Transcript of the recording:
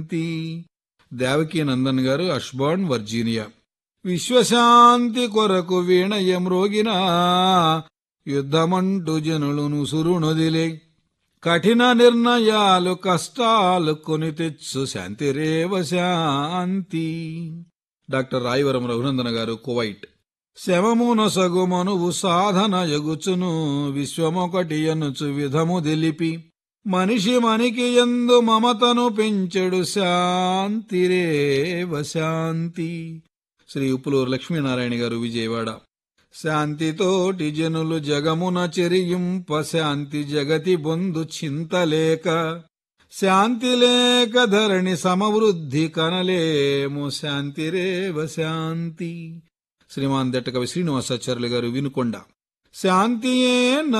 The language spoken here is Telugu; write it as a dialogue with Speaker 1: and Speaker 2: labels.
Speaker 1: శాంతి దేవకీ నందన్ గారు అష్బార్న్ వర్జీనియా విశ్వశాంతి కొరకు వీణయమ్రోగిన యుద్ధమంటూ జనులను సురునొదిలే కఠిన నిర్ణయాలు కష్టాలు కొని తెచ్చు శాంతిరేవ శాంతి డాక్టర్ రాయవరం రఘునందన గారు కువైట్ శమమునొసగు మనువు సాధన యగుచును విశ్వమొకటి అనుచు విధము తెలిపి మనిషి మనికి ఎందు మమతను పెంచెడు శాంతిరేవ శాంతి శ్రీ ఉప్పులూరు లక్ష్మీనారాయణ గారు విజయవాడ శాంతితోటి జనులు జగమున చెరియింప శాంతి జగతి బొందు చింతలేక శాంతి లేక ధరణి సమవృద్ధి కనలేము శాంతిరేవ శాంతి శ్రీమాన్ దట్టకవి శ్రీనివాసాచార్యులు గారు వినుకొండ శాంతియే